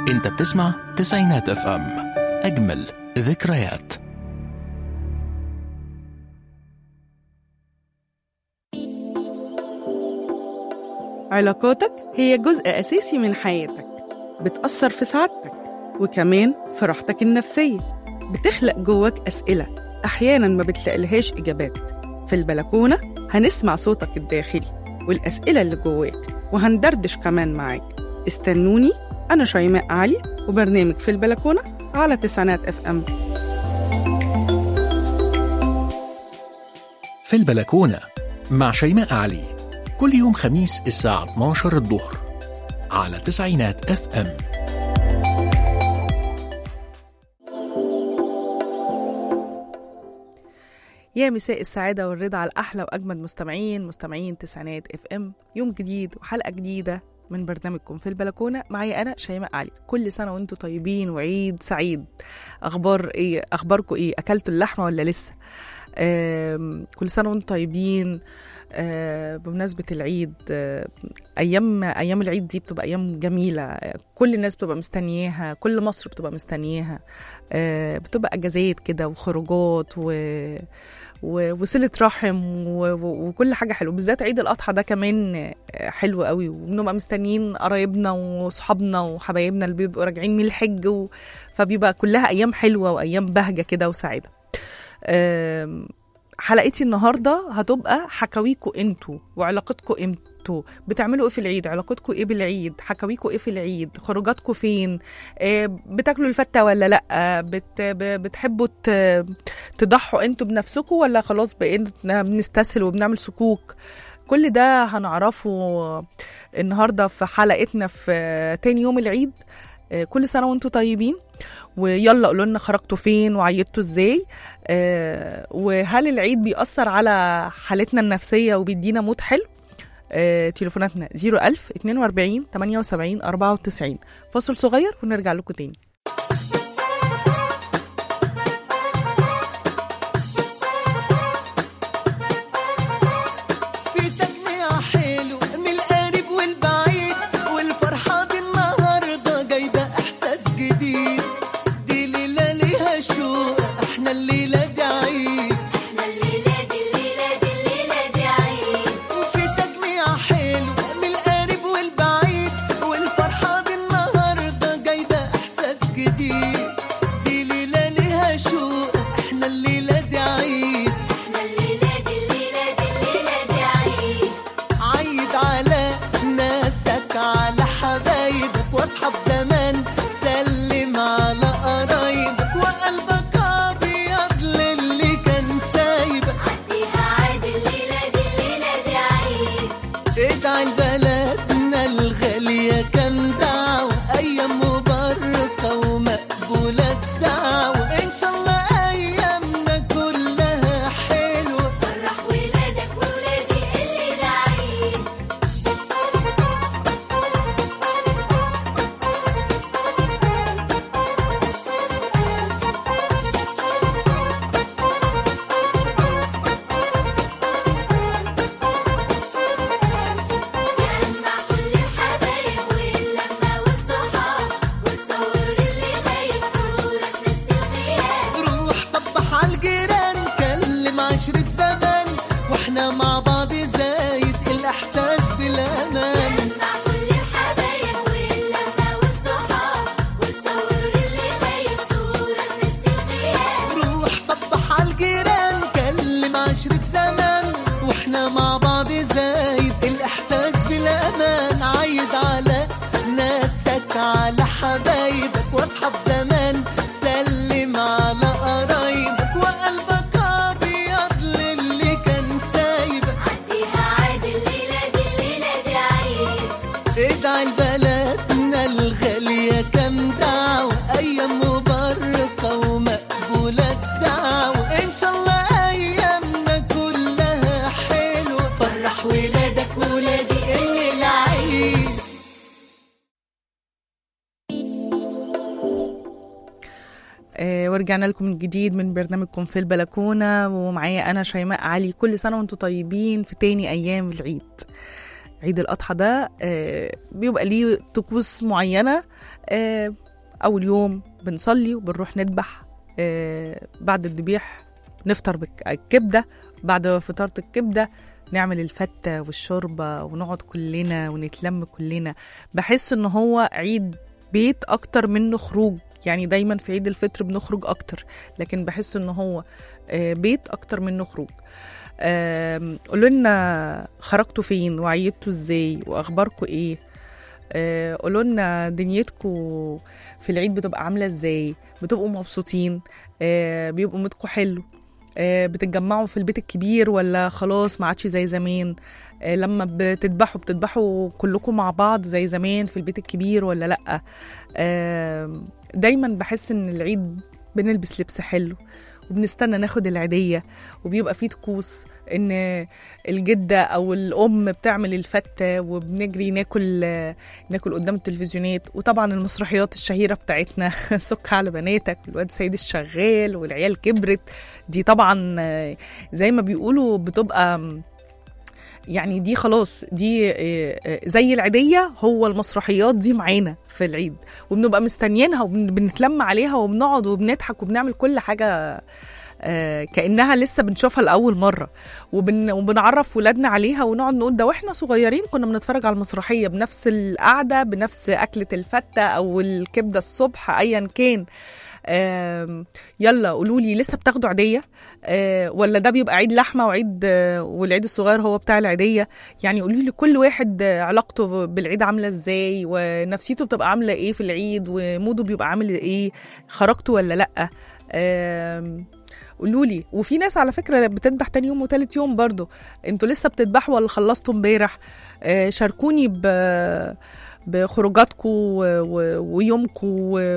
انت بتسمع تسعينات اف ام اجمل ذكريات علاقاتك هي جزء أساسي من حياتك بتأثر في سعادتك وكمان في راحتك النفسية بتخلق جواك أسئلة أحيانا ما بتلاقيلهاش إجابات في البلكونة هنسمع صوتك الداخلي والأسئلة اللي جواك وهندردش كمان معاك استنوني أنا شيماء علي وبرنامج في البلكونة على تسعينات اف ام في البلكونة مع شيماء علي كل يوم خميس الساعة 12 الظهر على تسعينات اف ام يا مساء السعادة والرضا على الأحلى وأجمد مستمعين مستمعين تسعينات اف ام يوم جديد وحلقة جديدة من برنامجكم في البلكونة معايا أنا شيماء علي كل سنة وانتم طيبين وعيد سعيد أخبار إيه أخباركم إيه أكلتوا اللحمة ولا لسه آم، كل سنة وانتم طيبين آه، بمناسبة العيد آه، أيام أيام العيد دي بتبقى أيام جميلة آه، كل الناس بتبقى مستنياها كل مصر بتبقى مستنياها آه، بتبقى أجازات كده وخروجات و و- وصلة رحم و- و- وكل حاجة حلوة بالذات عيد الأضحى ده كمان آه، حلو قوي وبنبقى مستنيين قرايبنا وصحابنا وحبايبنا اللي بيبقوا راجعين من الحج و... فبيبقى كلها أيام حلوة وأيام بهجة كده وسعيدة آم، حلقتي النهارده هتبقى حكاويكوا انتوا وعلاقتكوا انتوا بتعملوا ايه في العيد علاقتكوا ايه بالعيد حكاويكوا ايه في العيد خروجاتكوا فين آه، بتاكلوا الفته ولا لا آه، بت ب- بتحبوا ت- تضحوا انتوا بنفسكوا ولا خلاص بقينا بنستسهل وبنعمل سكوك كل ده هنعرفه النهارده في حلقتنا في تاني يوم العيد آه، كل سنه وانتوا طيبين ويلا قولوا لنا خرجتوا فين وعيدتوا ازاي آه، وهل العيد بيأثر على حالتنا النفسية وبيدينا مود حلو آه، تليفوناتنا 01000 42 78 94 فاصل صغير ونرجع لكم تاني في تجميع حلو من القريب والبعيد والفرحة دي النهاردة جايبة إحساس جديد دي ليلة ليها شوق احنا الليلة دي عيد احنا الليلة دي الليلة دي الليلة دي عيد وفي تجميع حلو من القريب والبعيد والفرحة دي النهاردة جايبة إحساس جديد دي ليلة ليها شوق احنا الليلة دي عيد احنا الليلة دي الليلة دي الليلة دي عيد عيد على ناسك على حبايبك واصحاب زمان سلم على قرايبك وقلبك ابيض للي كان سايبك عديها عيد الليلة دي الليلة دي عيد ادعي لبلدنا الغالية كام دعوة أيام مباركة ومقبولة الدعوة إن شاء الله أيامنا كلها حلوة فرح ولادك وولادي الليلة عيد جمع كل الحبايب واللمة والصحاب وتصور للي غايب صورة تنسي الغياب روح صبح عالجيران كلم عشرة زمان واحنا مع بعض زايد الإحساس بالأمان مع كل الحبايب واللمة والصحاب وتصور للي غايب صورة تنسي الغياب روح صبح عالجيران كلم عشرة زمان واحنا مع بعض زايد الإحساس بالأمان عايد على ناسك على حبايبك واصحاب زمان سلم على قرايبك وقلبك أبيض للي كان سايبك عديها عيد الليلة دي الليلة دي عيد ادعي لبلدنا الغالية كام دعوة أيام مباركة ومقبولة الدعوة إن شاء الله أيامنا كلها حلوة فرح ولادك وولادي الليلة عيد آه، ورجعنا لكم من جديد من برنامجكم في البلكونة ومعايا أنا شيماء علي كل سنة وانتم طيبين في تاني أيام العيد عيد الأضحى ده آه، بيبقى ليه طقوس معينة آه، أول يوم بنصلي وبنروح نذبح آه، بعد الذبيح نفطر بالكبدة بعد فطارة الكبدة نعمل الفتة والشوربة ونقعد كلنا ونتلم كلنا بحس ان هو عيد بيت اكتر منه خروج يعني دايما في عيد الفطر بنخرج اكتر لكن بحس ان هو آه، بيت اكتر منه خروج آم، قولوا لنا خرجتوا فين وعيدتوا ازاي واخباركم ايه آه، قولوا لنا دنيتكم في العيد بتبقى عامله ازاي بتبقوا مبسوطين آه، بيبقوا مودكم حلو آه، بتتجمعوا في البيت الكبير ولا خلاص ما عادش زي زمان آه، لما بتذبحوا بتذبحوا كلكم مع بعض زي زمان في البيت الكبير ولا لا آه، دايما بحس ان العيد بنلبس لبس حلو وبنستنى ناخد العيدية وبيبقى فيه طقوس ان الجدة او الام بتعمل الفتة وبنجري ناكل ناكل قدام التلفزيونات وطبعا المسرحيات الشهيرة بتاعتنا سك على بناتك والواد سيد الشغال والعيال كبرت دي طبعا آه، زي ما بيقولوا بتبقى آم، يعني دي خلاص دي آه، آه، زي العيدية هو المسرحيات دي معانا في العيد وبنبقى مستنيينها وبنتلم عليها وبنقعد وبنضحك وبنعمل كل حاجة آه، كأنها لسه بنشوفها لأول مرة وبن وبنعرف ولادنا عليها ونقعد نقول ده واحنا صغيرين كنا بنتفرج على المسرحية بنفس القعدة بنفس أكلة الفتة أو الكبدة الصبح أيا كان آم، يلا قولوا لي لسه بتاخدوا عيديه آه، ولا ده بيبقى عيد لحمه وعيد آه، والعيد الصغير هو بتاع العيديه يعني قولوا لي كل واحد آه، علاقته بالعيد عامله ازاي ونفسيته بتبقى عامله ايه في العيد وموده بيبقى عامل ايه خرجتوا ولا لا آم، قولوا لي وفي ناس على فكره بتذبح تاني يوم وتالت يوم برضو انتوا لسه بتذبحوا ولا خلصتوا امبارح آه، شاركوني ب بخروجاتكم ويومكم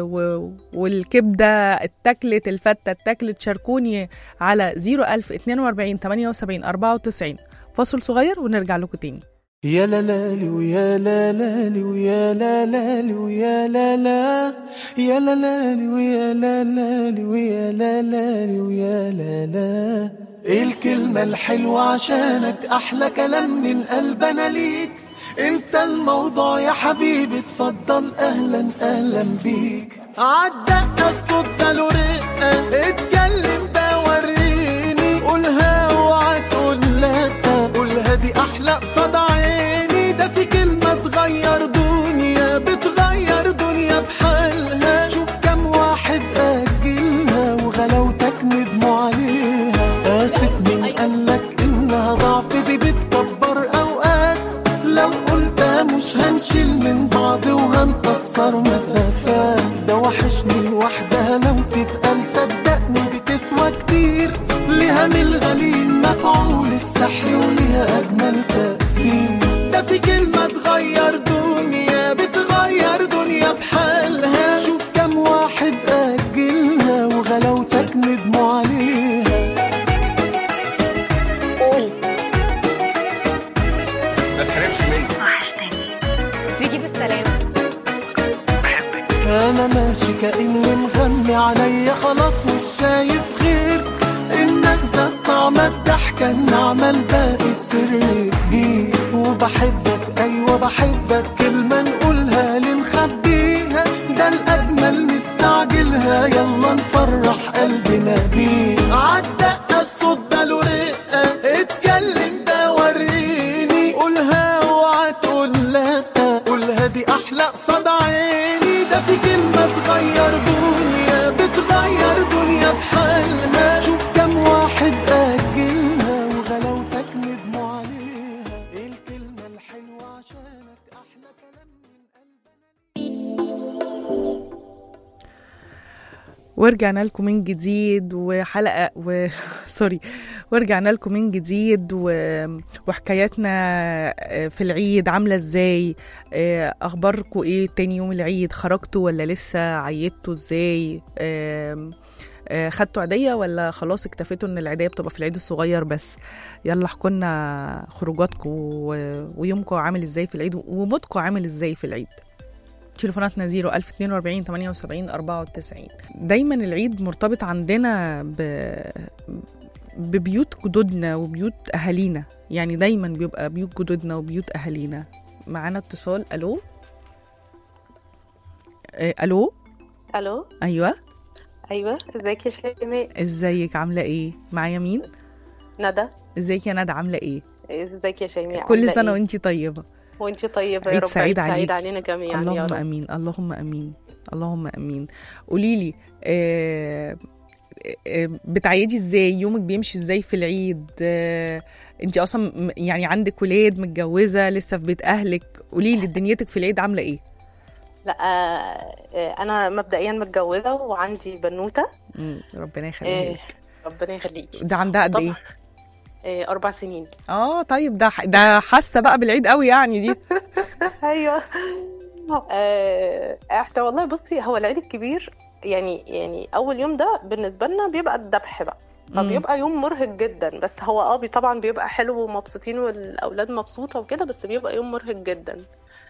والكبده اتاكلت الفته اتاكلت شاركوني على 01000 42 78 94 فاصل صغير ونرجع لكم تاني يا لا لالي ويا لا لالي ويا لا لالي ويا لا لا يا لا لالي ويا لا لالي ويا لا لالي ويا لا لا ايه الكلمة الحلوة عشانك احلى كلام من القلب انا ليك انت الموضوع يا حبيبي اتفضل اهلا اهلا بيك عالدقة الصوت ده له رقة اتكلم ده وريني قولها اوعى تقول لا قولها دي احلى قصاد عيني ده في كلمة تغير دنيا بتغير دنيا بحالها شوف كم واحد أجلها وغلاوتك ندموا عليها آسف مين قالك إنها ضعف دي بتكبر أوقات لو قلتها مش هنشيل من بعض وهنقصر مسافات ده وحشني لوحدها لو تتقال صدقني بتسوى كتير ليها من الغليل مفعول السحر وليها أجمل تأثير ده في كلمة تغير دنيا بتغير دنيا بحالها شوف كم واحد أجلها وغلاوتك ندموا عليها قول ما تحرمش مني وحشتني تيجي بالسلامة انا ماشي كاني مغمي عليا خلاص مش شايف غير انك زاد طعم الضحكه النعمه الباقي السر كبير وبحبك ايوه بحبك كلمه نقولها لنخبيها ده الاجمل نستعجلها يلا نفرح قلبنا بيه عالدقه الصوت ده له رقه اتكلم ده وريني قولها اوعى تقول لا قولها دي احلى قصاد عيني ده في كلمه تغير دنيا بتغير دنيا بحالها شوف كم واحد اجلها وغلاوتك ندموا عليها ايه الكلمه الحلوه عشانك احلى كلام من قلبنا ورجعنا لكم من جديد وحلقه و... سوري ورجعنا لكم من جديد و... وحكاياتنا في العيد عامله ازاي آه، اخباركم ايه تاني يوم العيد خرجتوا ولا لسه عيدتوا ازاي آم، آه، خدتوا عيديه ولا خلاص اكتفيتوا ان العيديه بتبقى في العيد الصغير بس يلا احكوا لنا خروجاتكم و... ويومكم عامل ازاي في العيد ومودكم عامل ازاي في العيد تليفوناتنا 0 1042 78 94 دايما العيد مرتبط عندنا ب... ببيوت جدودنا وبيوت اهالينا يعني دايما بيبقى بيوت جدودنا وبيوت اهالينا معانا اتصال الو آه، الو الو ايوه ايوه ازيك يا شيماء ازيك عامله ايه معايا مين ندى ازيك يا ندى عامله ايه ازيك يا شيماء كل عاملة سنه إيه؟ وانتي طيبه وانتي طيبه يا عيد رب سعيد عيد عليك. سعيد علينا جميعا يا اللهم رب امين اللهم امين اللهم امين قولي لي آه آه، بتعيدي ازاي يومك بيمشي ازاي في العيد آه انت اصلا م- يعني عندك ولاد متجوزه لسه في بيت اهلك قولي لي دنيتك في العيد عامله ايه لا آه، آه، انا مبدئيا متجوزه وعندي بنوته مم، ربنا آه، يخليها لك ربنا يخليكي ده عندها قد طبعا ايه آه، اربع سنين اه طيب ده ده حاسه بقى بالعيد قوي يعني دي ايوه آه، احنا والله بصي هو العيد الكبير يعني يعني اول يوم ده بالنسبه لنا بيبقى الذبح بقى فبيبقى يوم مرهق جدا بس هو اه بي- طبعا بيبقى حلو ومبسوطين والاولاد مبسوطه وكده بس بيبقى يوم مرهق جدا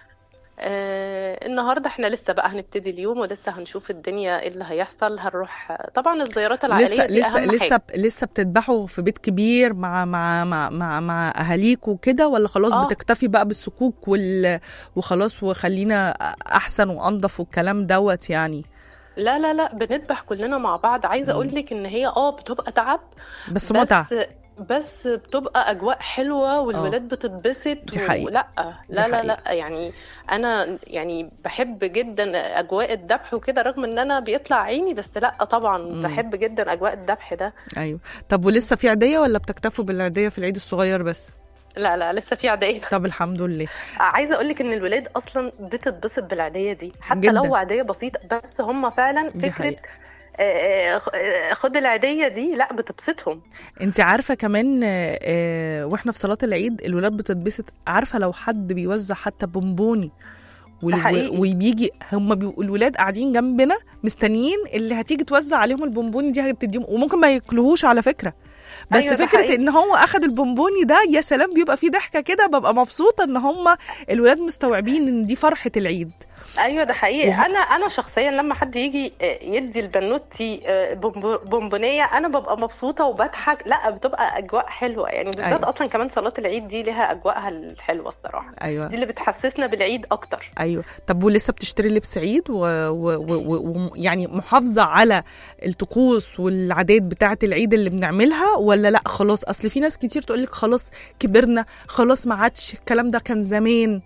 آه النهارده احنا لسه بقى هنبتدي اليوم ولسه هنشوف الدنيا ايه اللي هيحصل هنروح طبعا الزيارات العائليه لسه دي لسه اهم لسه حاجه لسه بتذبحوا في بيت كبير مع مع مع مع, مع اهاليك وكده ولا خلاص آه. بتكتفي بقى بالسكوك وال وخلاص وخلينا احسن وانضف والكلام دوت يعني لا لا لا بنذبح كلنا مع بعض عايزه اقول لك ان هي اه بتبقى تعب بس متعه بس بس بتبقى اجواء حلوه والولاد بتتبسط دي حقيقة. لا دي لا لا حقيقة. لا يعني انا يعني بحب جدا اجواء الذبح وكده رغم ان انا بيطلع عيني بس لا طبعا مم. بحب جدا اجواء الذبح ده ايوه طب ولسه في عيديه ولا بتكتفوا بالعيديه في العيد الصغير بس لا لا لسه في عاديه طب الحمد لله عايزه اقول لك ان الولاد اصلا بتتبسط بالعاديه دي حتى جداً. لو عاديه بسيطه بس هم فعلا دي فكره حقيقة. آه، آه، خد العاديه دي لا بتبسطهم انت عارفه كمان آه، آه، واحنا في صلاه العيد الولاد بتتبسط عارفه لو حد بيوزع حتى بونبوني وال- ده حقيقي. وبيجي هم بيبقوا الولاد قاعدين جنبنا مستنيين اللي هتيجي توزع عليهم البونبوني دي هتديهم وممكن ما ياكلوهوش على فكره بس أيوة ده فكره حقيقي. ان هو اخد البونبوني ده يا سلام بيبقى فيه ضحكه كده ببقى مبسوطه ان هم الولاد مستوعبين ان دي فرحه العيد ايوه ده حقيقي وه- انا انا شخصيا لما حد يجي آه، يدي البنوتي آه، بونبو- بونبونيه انا ببقى مبسوطه وبضحك لا بتبقى اجواء حلوه يعني بالذات أيوة. اصلا كمان صلاه العيد دي لها اجواءها الحلوه الصراحه ايوه دي اللي بتحسسنا بالعيد اكتر ايوه طب ولسه بتشتري لبس عيد ويعني و... و... و... يعني محافظه على الطقوس والعادات بتاعه العيد اللي بنعملها ولا لا خلاص اصل في ناس كتير تقول لك خلاص كبرنا خلاص ما عادش الكلام ده كان زمان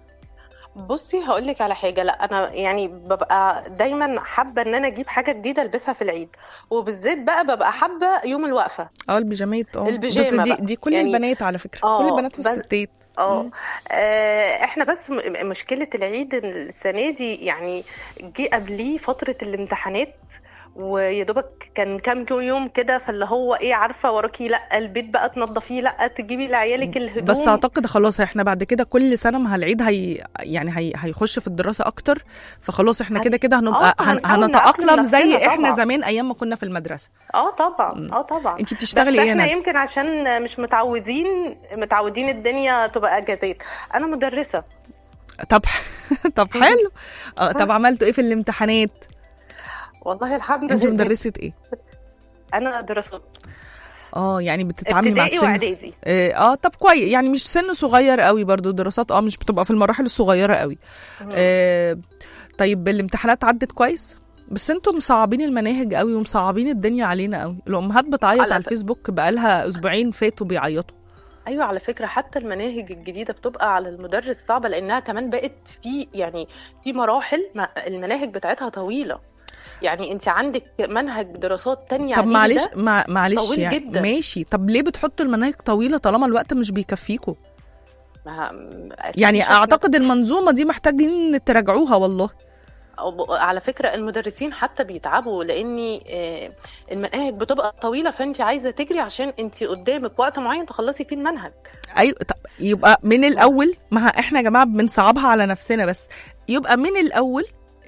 بصي هقول لك على حاجه لا انا يعني ببقى دايما حابه ان انا اجيب حاجه جديده البسها في العيد وبالذات بقى ببقى حابه يوم الوقفه اه البيجامات اه البيجامة بس دي بقى. دي كل يعني- البنات على فكره آه، كل البنات بس- والستات اه آه، احنا بس م- مشكلة العيد السنة دي يعني جه قبليه فترة الامتحانات ويا دوبك كان كام يوم كده فاللي هو ايه عارفة وراكي لا البيت بقى تنضفيه لا تجيبي لعيالك الهدوم بس اعتقد خلاص احنا بعد كده كل سنه ما العيد هي يعني هي هيخش في الدراسه اكتر فخلاص احنا هن- كده كده هنبقى آه، هن... هنحاول هنتاقلم نأقلم زي نفسنا احنا طبعاً. زمان ايام ما كنا في المدرسه اه طبعا اه طبعا انت بتشتغلي بس ايه يا احنا ندى يمكن عشان مش متعودين متعودين الدنيا تبقى اجازات انا مدرسة طب طب حلو اه طب عملتوا ايه في الامتحانات والله الحمد انت لله مدرسه ايه انا دراسات اه يعني بتتعاملي مع ابتدائي السن واعدادي اه آه، طب كويس يعني مش سن صغير قوي برضو دراسات اه مش بتبقى في المراحل الصغيره قوي آه طيب الامتحانات عدت كويس بس انتوا مصعبين المناهج قوي ومصعبين الدنيا علينا قوي الامهات بتعيط على على ف- الفيسبوك بقالها اسبوعين فاتوا بيعيطوا ايوه على فكره حتى المناهج الجديده بتبقى على المدرس صعبه لانها كمان بقت في يعني في مراحل ما المناهج بتاعتها طويله يعني انت عندك منهج دراسات تانية طب عديدة معلش ده مع معلش طويل يعني جدا. ماشي طب ليه بتحطوا المناهج طويله طالما الوقت مش بيكفيكوا ما أكيد يعني مش هتنا- اعتقد المنظومه دي محتاجين تراجعوها والله أو- على فكره المدرسين حتى بيتعبوا لان آه، المناهج بتبقى طويله فانت عايزه تجري عشان انت قدامك وقت معين تخلصي فيه المنهج ايوه طب يبقى من الاول ما احنا يا جماعه بنصعبها على نفسنا بس يبقى من الاول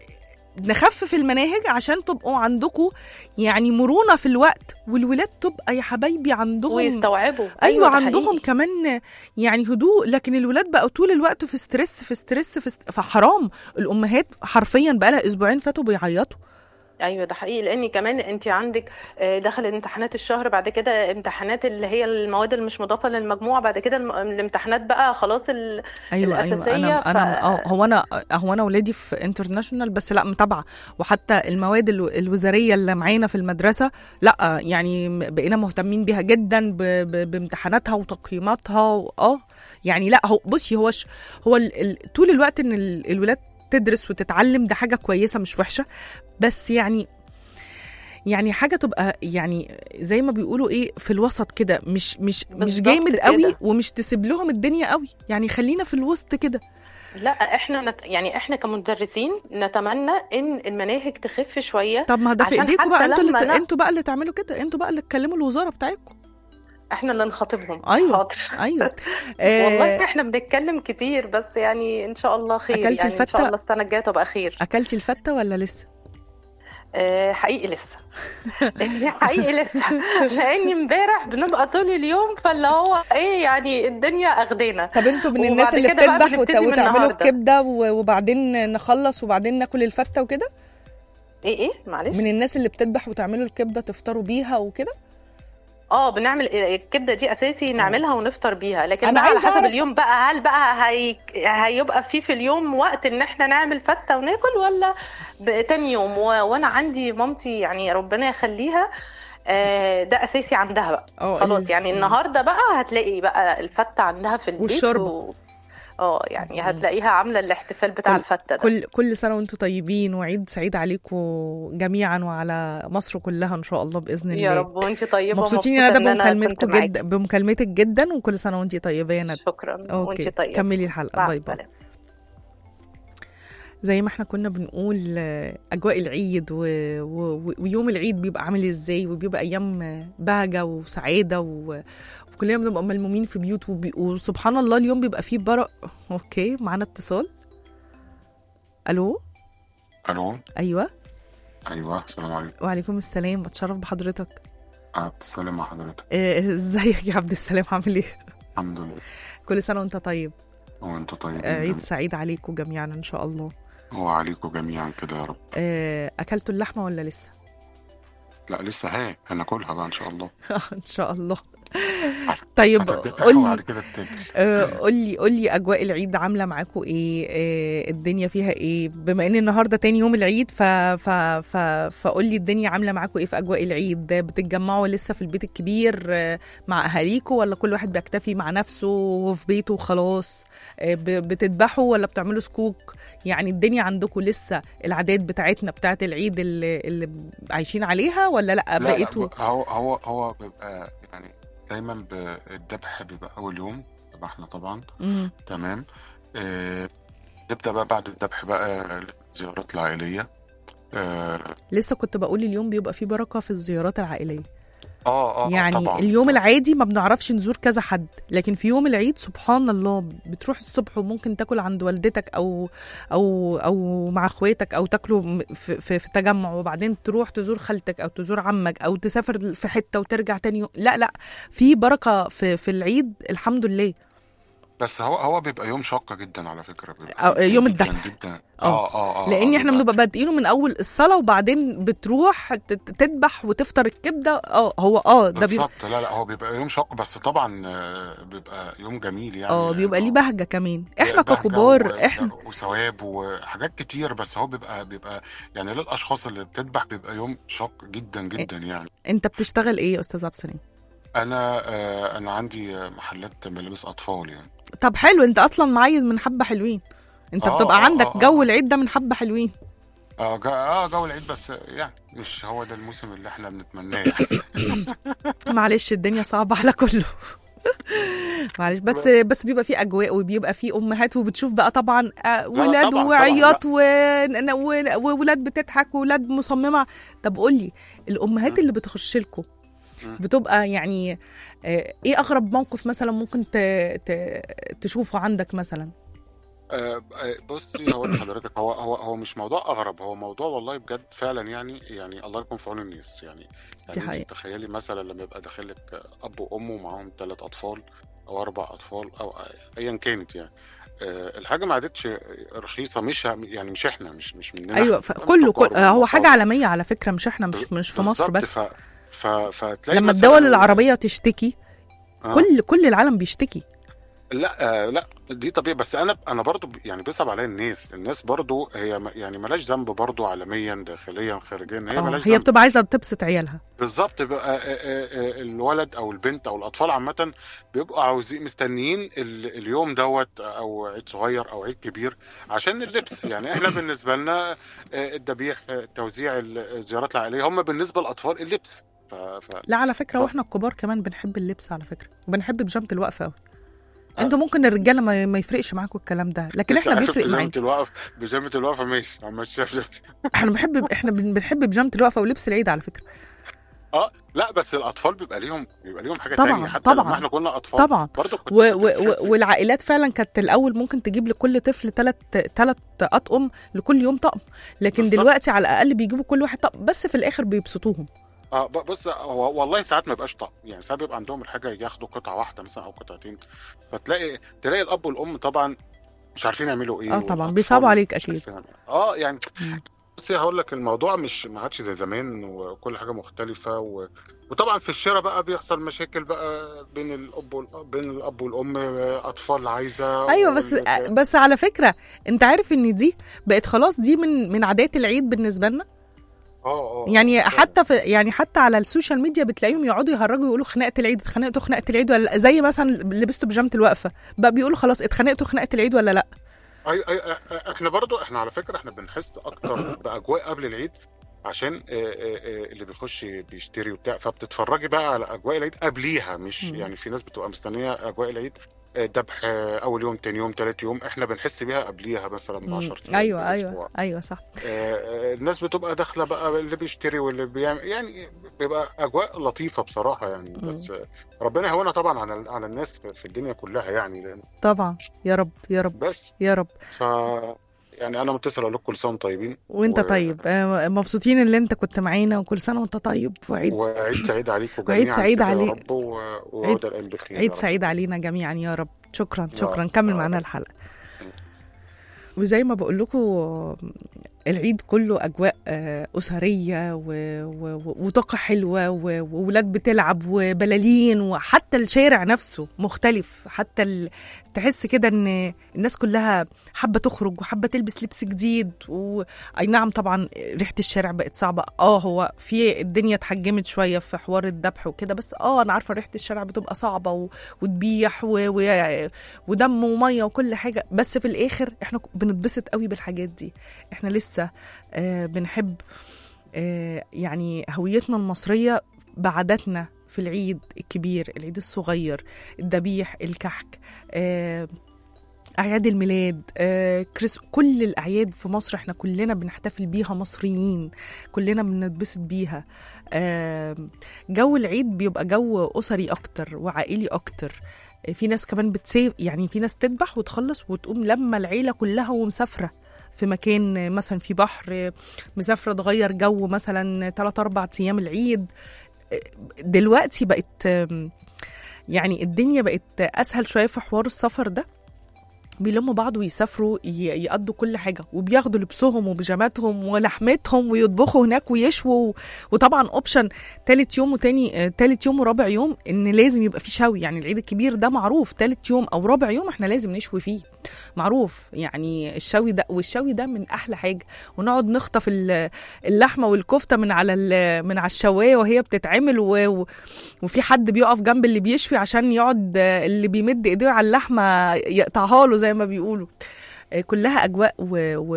نخفف المناهج عشان تبقوا عندكم يعني مرونه في الوقت والولاد تبقى يا حبايبي عندهم ويستوعبوا ايوه ده عندهم حقيقي. كمان يعني هدوء لكن الولاد بقوا طول الوقت في ستريس في ستريس في ست... فحرام الامهات حرفيا بقى لها اسبوعين فاتوا بيعيطوا ايوه ده حقيقي لان كمان انت عندك آه، دخل امتحانات الشهر بعد كده امتحانات اللي هي المواد اللي مش مضافه للمجموع بعد كده الم- الامتحانات بقى خلاص ال... ايوه الأساسية، ايوه انا انا ف- اه هو انا هو انا ولادي في انترناشونال بس لا متابعه وحتى المواد الو- الوزاريه اللي معانا في المدرسه لا يعني م- بقينا مهتمين بيها جدا ب- ب- بامتحاناتها وتقييماتها و- اه يعني لا هو بصي هو ش- هو ال- ال- طول الوقت ان ال- الولاد تدرس وتتعلم ده حاجه كويسه مش وحشه بس يعني يعني حاجه تبقى يعني زي ما بيقولوا ايه في الوسط كده مش مش مش بالظبط جامد قوي كده. ومش تسيب لهم الدنيا قوي يعني خلينا في الوسط كده لا احنا نت... يعني احنا كمدرسين نتمنى ان المناهج تخف شويه طب ما ده في عشان ايديكم بقى حتى انتوا اللي ت... لما أنا- انتوا بقى اللي تعملوا كده انتوا بقى اللي تكلموا الوزاره بتاعتكم احنا اللي نخاطبهم أيوة. حاضر ايوه والله آه احنا بنتكلم كتير بس يعني ان شاء الله خير أكلتي يعني ان الفتة؟ شاء الله السنه الجايه تبقى خير اكلتي الفته ولا لسه آه، حقيقي لسه حقيقي لسه لاني امبارح بنبقى طول اليوم فاللي هو ايه يعني الدنيا اخدانا طب انتوا من الناس وبعد اللي كده بقى بتذبح وت... بنبتدي من وتعملوا النهاردة. الكبده و... وبعدين نخلص وبعدين ناكل الفته وكده ايه ايه معلش من الناس اللي بتذبح وتعملوا الكبده تفطروا بيها وكده اه بنعمل الكبده دي اساسي نعملها ونفطر بيها لكن أنا بقى على عايزة حسب أعرف- اليوم بقى هل بقى هي... هيبقى في في اليوم وقت ان احنا نعمل فته وناكل ولا ب- تاني يوم و... وانا عندي مامتي يعني ربنا يخليها آه، ده اساسي عندها بقى اه خلاص ال- يعني النهارده بقى هتلاقي بقى الفته عندها في البيت والشوربة. و... اه يعني هتلاقيها عامله الاحتفال بتاع كل- الفته ده كل كل سنه وانتم طيبين وعيد سعيد عليكم جميعا وعلى مصر كلها ان شاء الله باذن الله يا رب وانت طيبه مبسوطين يا ندى ومبسوطة إن أنا كنت بمكالمتكم معاكي. جدا بمكالمتك جدا وكل سنه وانت طيبه يا ندى شكرا اوكي وانت طيبه كملي الحلقه مع باي باي السلامه زي ما احنا كنا بنقول آه، اجواء العيد و... و... ويوم العيد بيبقى عامل ازاي وبيبقى ايام آه، بهجه وسعاده و... وكلنا بنبقى ملمومين في بيوت وبي... وسبحان الله اليوم بيبقى فيه برق اوكي معانا اتصال الو الو ايوه ايوه السلام عليكم وعليكم السلام بتشرف بحضرتك آه، بتسلم مع حضرتك آه، ازيك يا عبد السلام عامل ايه الحمد لله كل سنه وانت طيب وانتوا طيبين آه، عيد جميعاً. سعيد عليكم جميعا ان شاء الله وعليكم جميعا كده يا رب آه، اكلتوا اللحمه ولا لسه لا لسه هي هناكلها بقى ان شاء الله ان شاء الله طيب هتذبح قولي وبعد كده تاكل آه، قولي قولي اجواء العيد عامله معاكم ايه آه، الدنيا فيها ايه بما ان النهارده تاني يوم العيد ف ف ف فقولي الدنيا عامله معاكم ايه في اجواء العيد بتتجمعوا لسه في البيت الكبير آه، مع اهاليكم ولا كل واحد بيكتفي مع نفسه وفي بيته وخلاص آه، ب- بتذبحوا ولا بتعملوا سكوك يعني الدنيا عندكم لسه العادات بتاعتنا بتاعت العيد اللي, اللي عايشين عليها ولا لا لا بقيتوا لا هو هو هو بيبقى يعني دايما ب- الذبح بيبقى اول يوم ذبحنا طبعا مم. تمام آه نبدا بقى بعد الذبح بقى الزيارات العائليه اه لسه كنت بقول اليوم بيبقى فيه بركه في الزيارات العائليه اه, آه يعني طبعا اليوم العادي ما بنعرفش نزور كذا حد لكن في يوم العيد سبحان الله بتروح الصبح وممكن تاكل عند والدتك او او او مع اخواتك او تاكلوا م- في, في, في تجمع وبعدين تروح تزور خالتك او تزور عمك او تسافر في حته وترجع تاني يوم لا لا في بركه في في العيد الحمد لله بس هو هو بيبقى يوم شاق جدا على فكره بيبقى أو- يوم جداً الذبح. جدا آه. اه اه اه لان احنا بيبقى- بنبقى بادئينه من اول الصلاه وبعدين بتروح تت- تذبح وتفطر الكبده اه هو اه ده بيبقى بالظبط لا لا هو بيبقى يوم شاق بس طبعا آه، بيبقى يوم جميل يعني اه بيبقى ليه لأنه بهجه كمان احنا بهجة ككبار و- احنا وثواب وحاجات كتير بس هو بيبقى بيبقى يعني للاشخاص اللي بتذبح بيبقى يوم شاق جدا جدا يعني انت بتشتغل ايه يا استاذ عبد السلام انا آه، انا عندي آه، محلات ملابس اطفال يعني طب حلو انت اصلا معيز من حبه حلوين انت آه، بتبقى آه، عندك آه، جو آه. العيد ده من حبه حلوين اه جو, آه جو العيد بس يعني مش هو ده الموسم اللي احنا بنتمناه يعني معلش الدنيا صعبه على كله معلش بس بس بيبقى في اجواء وبيبقى في امهات وبتشوف بقى طبعا آه، ولاد طبعاً، وعياط و- و- وولاد بتضحك وولاد مصممه طب قولي الامهات مم. اللي بتخش لكم مم. بتبقى يعني آه، ايه اغرب موقف مثلا ممكن ت... ت... تشوفه عندك مثلا آه، آه، بصي هقول لحضرتك هو هو هو مش موضوع اغرب هو موضوع والله بجد فعلا يعني يعني الله يكون في عون الناس يعني يعني حقيقة. انت تخيلي مثلا لما يبقى داخل لك اب وام ومعاهم ثلاث اطفال او اربع اطفال او ايا كانت يعني آه، الحاجه ما عادتش رخيصه مش يعني مش احنا مش مش مننا ايوه إحنا. فكله كل التجار هو حاجه والمصانع. عالميه على فكره مش احنا مش مش في مصر بالظبط، بس ف... ف... فتلاقي لما مثلاً- الدول العربيه تشتكي آه. كل كل العالم بيشتكي لا آه لا دي طبيعي بس انا انا برضو ب- يعني بيصعب عليا الناس الناس برضو هي م- يعني ملاش ذنب برضو عالميا داخليا خارجيا هي آه، ملاش هي ذنب بتبقى عايزه تبسط عيالها بالظبط بقى آه، آه، آه، الولد او البنت او الاطفال عامه بيبقوا عاوزين مستنيين ال- اليوم دوت او عيد صغير او عيد كبير عشان اللبس يعني احنا بالنسبه لنا آه، الذبيح آه، توزيع ال- الزيارات العائليه هم بالنسبه للاطفال اللبس ف... ف... لا على فكره طب. واحنا الكبار كمان بنحب اللبس على فكره وبنحب بيجامه الوقفه قوي انتوا ممكن الرجاله ما, ما يفرقش معاكم الكلام ده لكن احنا عارف بيفرق معانا بيجامه الوقف بيجامه الوقفه ماشي همشيها بيجامة احنا بنحب احنا بن- بنحب بيجامه الوقفه ولبس العيد على فكره اه لا بس الاطفال بيبقى ليهم بيبقى ليهم حاجه طبعاً، تانية حتى طبعاً. لما احنا كنا اطفال طبعا برضه كنت و و كنت و بتحس- والعائلات فعلا كانت الاول ممكن تجيب لكل طفل ثلاث ثلاث اطقم لكل يوم طقم لكن بالظبط. دلوقتي على الاقل بيجيبوا كل واحد طقم بس في الاخر بيبسطوهم اه ب- بص هو والله ساعات ما يبقاش طقم يعني ساعات بيبقى عندهم الحاجه ياخدوا قطعه واحده مثلا او قطعتين فتلاقي تلاقي الاب والام طبعا مش عارفين يعملوا ايه اه طبعا والأطفال بيصعبوا عليك مش اكيد عارفين يعملوا- اه يعني مم. بصي هقول لك الموضوع مش ما عادش زي زمان وكل حاجه مختلفه و... وطبعا في الشارع بقى بيحصل مشاكل بقى بين الاب والاب بين الاب والام اطفال عايزه ايوه بس وال- بس على فكره انت عارف ان دي بقت خلاص دي من من عادات العيد بالنسبه لنا اه اه يعني فعلا. حتى في يعني حتى على السوشيال ميديا بتلاقيهم يقعدوا يهرجوا يقولوا خناقه العيد اتخانقتوا خناقه العيد ولا لأ؟ زي مثلا لبستوا بيجامه الوقفه بقى بيقولوا خلاص اتخانقتوا خناقه العيد ولا لا أي أي أي- احنا برضو احنا على فكره احنا بنحس اكتر باجواء قبل العيد عشان آه، آه، آه، اللي بيخش بيشتري وبتاع فبتتفرجي بقى على اجواء العيد قبليها مش مم. يعني في ناس بتبقى مستنيه اجواء العيد آه، ذبح آه، اول يوم تاني يوم تالت يوم احنا بنحس بيها قبليها مثلا ب 10 ايام ايوه ايوه بأسبوع. ايوه صح آه، آه، الناس بتبقى داخله بقى اللي بيشتري واللي بيعمل يعني بيبقى اجواء لطيفه بصراحه يعني مم. بس آه، ربنا يهونها طبعا على على الناس في- في الدنيا كلها يعني لأن طبعا يا رب يا رب بس يا رب ف يعني انا متصل اقول لكم كل سنه وانتم طيبين وانت و- طيب آه، مبسوطين ان انت كنت معانا وكل سنه وانت طيب وعيد وعيد سعيد عليكم وعيد جميعا سعيد كده يا عليك. رب و- وعود الايام بخير عيد يا رب. سعيد علينا جميعا يا رب شكرا يا شكرا رب. كمل يا معانا رب. الحلقه وزي ما بقول لكم العيد كله اجواء آه، اسريه و... و... و- وطاقه حلوه و- وولاد بتلعب وبلالين وحتى الشارع نفسه مختلف حتى ال... تحس كده ان الناس كلها حابه تخرج وحابه تلبس لبس جديد و... اي نعم طبعا ريحه الشارع بقت صعبه اه هو في الدنيا اتحجمت شويه في حوار الذبح وكده بس اه انا عارفه ريحه الشارع بتبقى صعبه و... وتبيح و... و... ودم وميه وكل حاجه بس في الاخر احنا بنتبسط قوي بالحاجات دي احنا لسه آه بنحب آه يعني هويتنا المصريه بعاداتنا في العيد الكبير العيد الصغير الذبيح الكحك آه أعياد الميلاد آه، كريس كل الأعياد في مصر احنا كلنا بنحتفل بيها مصريين كلنا بنتبسط بيها آه، جو العيد بيبقى جو أسري أكتر وعائلي أكتر آه، في ناس كمان بتسيب يعني في ناس تذبح وتخلص وتقوم لما العيلة كلها ومسافرة في مكان آه، مثلا في بحر آه، مسافرة تغير جو مثلا 3 4 أيام العيد آه، دلوقتي بقت آم، يعني الدنيا بقت أسهل شوية في حوار السفر ده بيلموا بعض ويسافروا ي- يقضوا كل حاجة وبياخدوا لبسهم وبيجاماتهم ولحمتهم ويطبخوا هناك ويشووا وطبعا اوبشن تالت يوم وتاني آه، تالت يوم ورابع يوم ان لازم يبقى في شوي يعني العيد الكبير ده معروف تالت يوم او رابع يوم احنا لازم نشوي فيه معروف يعني الشوي ده والشوي ده من احلى حاجة ونقعد نخطف ال- اللحمة والكفتة من على ال- من على الشواية وهي بتتعمل و... و- وفي حد بيقف جنب اللي بيشوي عشان يقعد آه، اللي بيمد ايديه على اللحمه يقطعها له زي ما بيقولوا آه، كلها اجواء و... و...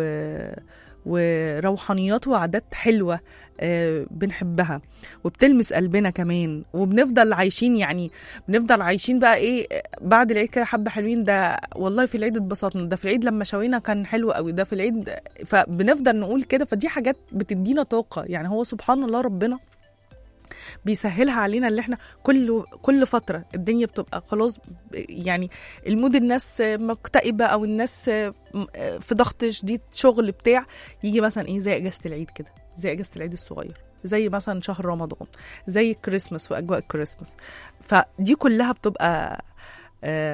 وروحانيات وعادات حلوه آه، بنحبها وبتلمس قلبنا كمان وبنفضل عايشين يعني بنفضل عايشين بقى ايه آه، بعد العيد كده حبه حلوين ده والله في العيد اتبسطنا ده في العيد لما شوينا كان حلو قوي ده في العيد فبنفضل نقول كده فدي حاجات بتدينا طاقه يعني هو سبحان الله ربنا بيسهلها علينا اللي احنا كل كل فتره الدنيا بتبقى خلاص يعني المود الناس مكتئبه او الناس في ضغط شديد شغل بتاع يجي مثلا ايه زي اجازه العيد كده زي اجازه العيد الصغير زي مثلا شهر رمضان زي الكريسماس واجواء الكريسماس فدي كلها بتبقى آه،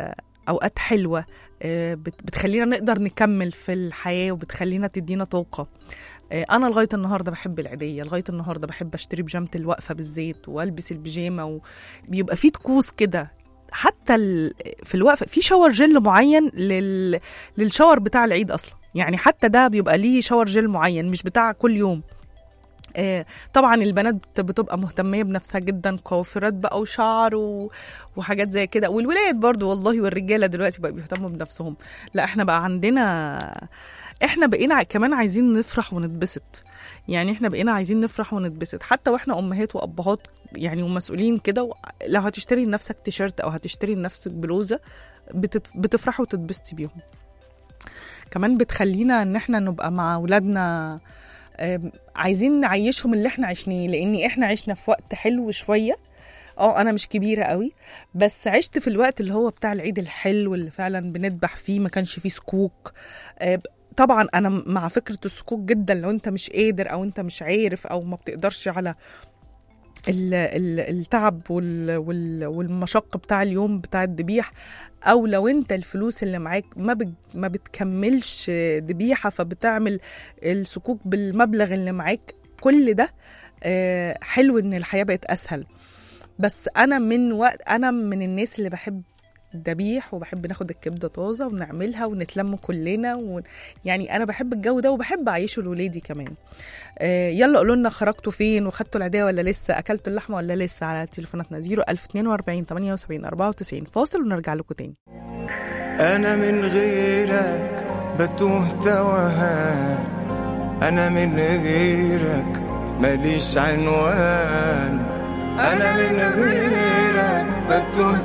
اوقات حلوه آه، بت- بتخلينا نقدر نكمل في الحياه وبتخلينا تدينا طاقه آه، انا لغايه النهارده بحب العيديه لغايه النهارده بحب اشتري بيجامه الوقفه بالزيت والبس البيجامه وبيبقى في طقوس كده حتى ال- في الوقفه في شاور جل معين لل... للشاور بتاع العيد اصلا يعني حتى ده بيبقى ليه شاور جل معين مش بتاع كل يوم آه، طبعا البنات بت- بتبقى مهتمية بنفسها جدا قوافرات بقى وشعر و... وحاجات زي كده والولاد برضو والله والرجالة دلوقتي بقى بيهتموا بنفسهم لا احنا بقى عندنا احنا بقينا ع- كمان عايزين نفرح ونتبسط يعني احنا بقينا عايزين نفرح ونتبسط حتى واحنا امهات وابهات يعني ومسؤولين كده و- لو هتشتري لنفسك تيشيرت او هتشتري لنفسك بلوزه بتت... بتفرحي وتتبسطي بيهم كمان بتخلينا ان احنا نبقى مع اولادنا آم، عايزين نعيشهم اللي احنا عشناه لان احنا عشنا في وقت حلو شويه اه انا مش كبيره قوي بس عشت في الوقت اللي هو بتاع العيد الحلو اللي فعلا بنذبح فيه ما كانش فيه سكوك آه، طبعا انا مع فكره السكوك جدا لو انت مش قادر او انت مش عارف او ما بتقدرش على ال- ال- التعب وال- وال- والمشق بتاع اليوم بتاع الذبيح او لو انت الفلوس اللي معاك ما بت- ما بتكملش ذبيحه فبتعمل السكوك بالمبلغ اللي معاك كل ده آه، حلو ان الحياه بقت اسهل بس انا من وقت انا من الناس اللي بحب الذبيح وبحب ناخد الكبده طازه ونعملها ونتلم كلنا و... يعني انا بحب الجو ده وبحب اعيشه لولادي كمان آه يلا قولوا لنا خرجتوا فين وخدتوا العيديه ولا لسه اكلتوا اللحمه ولا لسه على تليفوناتنا 01042 78 94 فاصل ونرجع لكم تاني أنا من غيرك بتوه توهان أنا من غيرك ماليش عنوان أنا من غيرك بتوه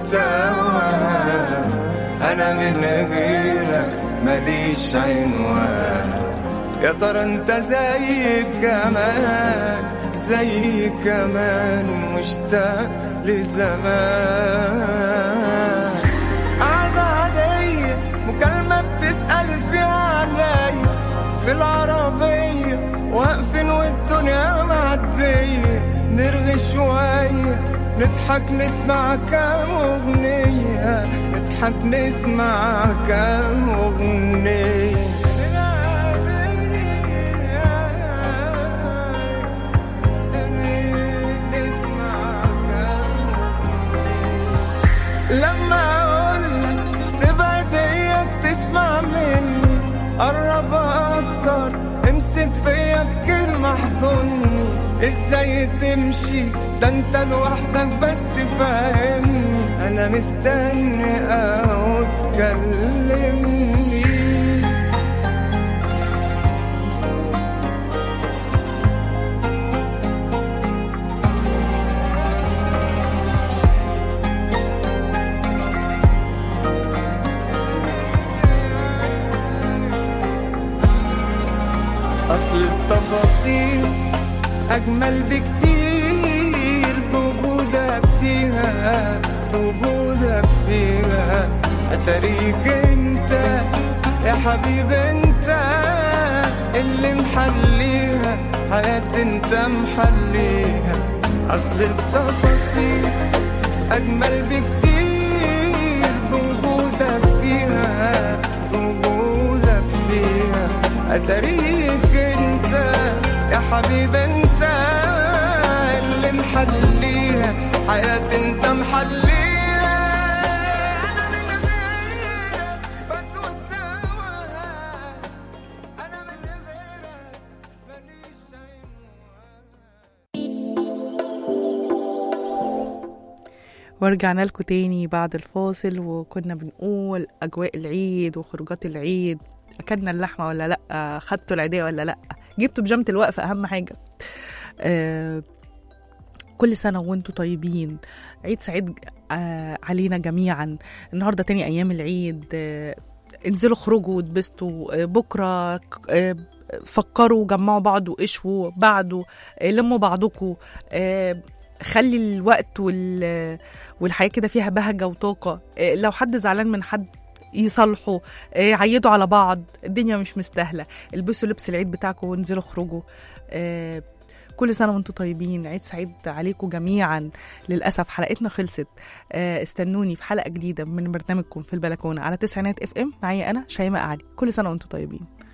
توهان أنا من غيرك ماليش عنوان يا ترى انت زي كمان زي كمان مشتاق لزمان قعدة عادية مكالمة بتسأل فيها عليا في العربية واقفين والدنيا معدية نرغي شوية نضحك نسمع كام أغنية نضحك نسمع كام أغنية نسمع كام لما اقولك تبعد اياك تسمع مني قرب اكتر امسك فيا بكلمة احضني ازاي تمشي ده انت لوحدك بس فاهمني انا مستني او تكلمني أصل التفاصيل أجمل بكتير بوجودك فيها بوجودك فيها أتاريك أنت يا حبيب أنت اللي محليها حياتي أنت محليها أصل التفاصيل أجمل بكتير بوجودك فيها بوجودك فيها أتاريك أنت يا حبيب أنت اللي محليها حياتي أنت محليها أنا من غيرك بتوه توهان أنا من غيرك ماليش ورجعنا لكم تاني بعد الفاصل وكنا بنقول أجواء العيد وخروجات العيد أكلنا اللحمة ولا لأ خدتوا العيدية ولا لأ جبتوا بيجامة الوقفة أهم حاجة آه كل سنة وانتم طيبين عيد سعيد آه علينا جميعا النهاردة تاني أيام العيد آه انزلوا خرجوا واتبسطوا آه بكرة آه فكروا جمعوا بعض واشووا بعده آه لموا بعضكم آه خلي الوقت وال والحياه كده فيها بهجه وطاقه إيه، لو حد زعلان من حد يصالحوا إيه، عيدوا على بعض الدنيا مش مستاهله البسوا لبس العيد بتاعكم وانزلوا اخرجوا إيه، كل سنه وانتم طيبين عيد سعيد عليكم جميعا للاسف حلقتنا خلصت آه، استنوني في حلقه جديده من برنامجكم في البلكونه على تسعينات اف ام معايا انا شيماء علي كل سنه وانتم طيبين